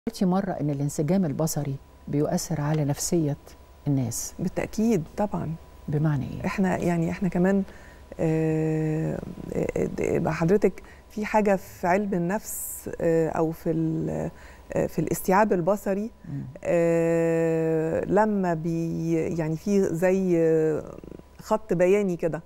قلتي مرة إن الانسجام البصري بيؤثر على نفسية الناس بالتاكيد طبعا بمعنى إيه؟ احنا يعني احنا كمان آه، آه، بقى حضرتك في حاجه في علم النفس آه، او في ال- آه، في الاستيعاب البصري مم. آه، لما بي يعني في زي آه، خط بياني كده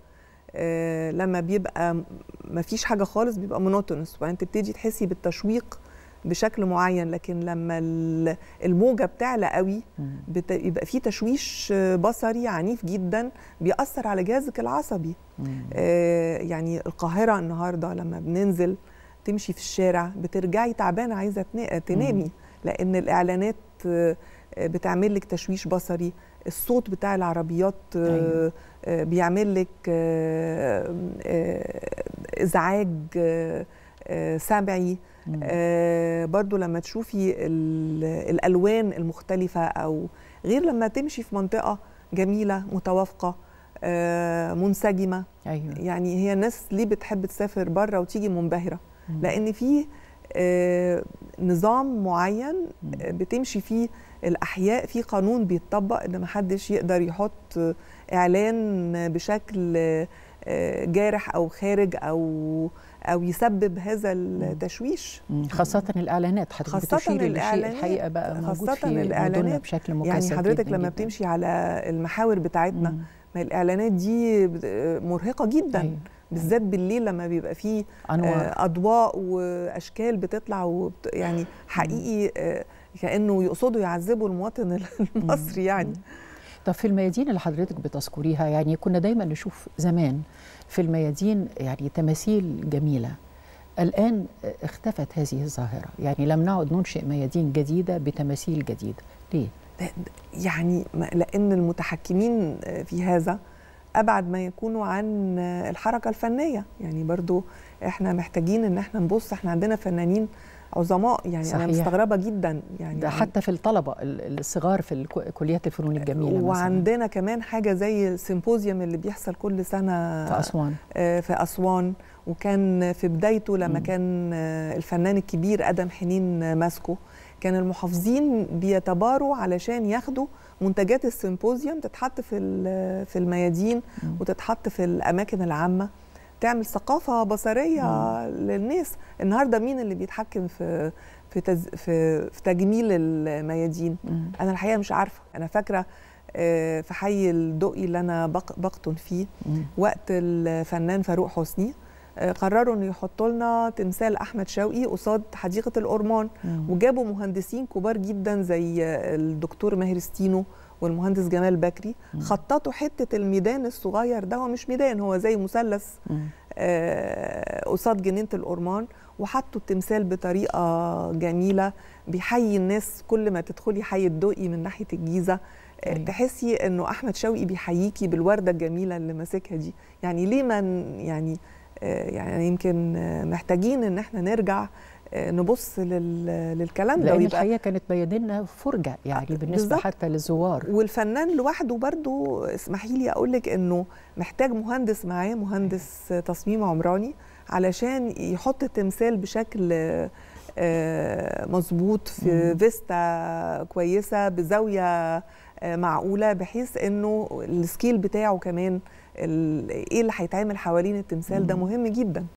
آه، لما بيبقى ما فيش حاجه خالص بيبقى مونوتونس وبعدين تبتدي تحسي بالتشويق بشكل معين لكن لما ال- الموجه بتعلى قوي مم. بت- يبقى في تشويش آه، بصري عنيف جدا بيأثر على جهازك العصبي مم. آه، يعني القاهرة النهاردة لما بننزل تمشي في الشارع بترجعي تعبانة عايزة تنا- تنامي لأن الإعلانات آه، آه، بتعمل لك تشويش بصري الصوت بتاع العربيات آه، أيوة. آه، بيعمل لك آه، آه، إزعاج آه، آه، سمعي مم. آه، برضو لما تشوفي ال- الألوان المختلفة أو غير لما تمشي في منطقة جميلة متوافقة آه، منسجمة أيوه يعني هي الناس ليه بتحب تسافر بره وتيجي منبهرة مم. لأن في آه، نظام معين مم. آه، بتمشي فيه الأحياء في قانون بيتطبق إن محدش يقدر يحط آه، إعلان بشكل آه، آه، جارح أو خارج أو أو يسبب هذا التشويش مم. خاصة الإعلانات حضرتك خاصة بتشيري لشيء الإعلانات. الحقيقة بقى موجود خاصة في مدننا الإعلانات. بشكل يعني مكثف حضرتك جداً لما جداً. بتمشي على المحاور بتاعتنا مم. ما الإعلانات دي بت- مرهقة جدا أيوه. بالذات بالليل لما بيبقى فيه أنوار آه، اضواء واشكال بتطلع وبت... يعني حقيقي آه، كانه يقصدوا يعذبوا المواطن المصري يعني طب في الميادين اللي حضرتك بتذكريها يعني كنا دايما نشوف زمان في الميادين يعني تماثيل جميلة الآن اختفت هذه الظاهرة يعني لم نعد ننشئ ميادين جديدة بتماثيل جديدة ليه؟ ده- ده- يعني ما- لان المتحكمين آه، في هذا ابعد ما يكونوا عن آه، الحركه الفنيه يعني برضو احنا محتاجين ان احنا نبص احنا عندنا فنانين عظماء يعني صحيح. انا مستغربه جدا يعني ده حتى في الطلبة ال- الصغار في الكو- كليات الفنون الجميلة مثلا وعندنا كمان حاجه زي السيمبوزيوم اللي بيحصل كل سنه في أسوان آه، في أسوان وكان في بدايته لما مم. كان آه، الفنان الكبير أدم حنين آه، ماسكه كان المحافظين بيتباروا علشان ياخدوا منتجات السيمبوزيوم تتحط في ال- في الميادين مم. وتتحط في الأماكن العامة تعمل ثقافة بصرية للناس النهاردة مين اللي بيتحكم في في تز في, في تجميل الميادين مم. أنا الحقيقة مش عارفة أنا فاكرة آه، في حي الدقي اللي أنا بق- بقطن فيه مم. وقت الفنان فاروق حسني آه، قرروا انه يحطوا لنا تمثال احمد شوقي قصاد حديقه الأورمان مم. وجابوا مهندسين كبار جدا زي آه، الدكتور ماهر ستينو والمهندس جمال بكري مم. خططوا حته الميدان الصغير ده هو مش ميدان هو زي مثلث مم. آه، قصاد جنينه الأورمان وحطوا التمثال بطريقه جميله بيحيي الناس كل ما تدخلي حي الدقي من ناحيه الجيزه آه، أيوة. تحسي انه احمد شوقي بيحييكي بالورده الجميله اللي ماسكها دي يعني ليه ما ن- يعني آه، يعني يمكن آه، محتاجين ان احنا نرجع آه، نبص لل- للكلام ده لأن ويبقى الحقيقة كانت مياديننا فرجة يعني بالنسبة بالظبط. حتى للزوار والفنان لوحده برضو اسمحي لي اقول لك انه محتاج مهندس معاه مهندس تصميم عمراني علشان يحط التمثال بشكل آه، مظبوط في مم. فيستا كويسه بزاويه آه، معقوله بحيث انه السكيل بتاعه كمان ال- ايه اللي هيتعمل حوالين التمثال ده مم. مهم جدا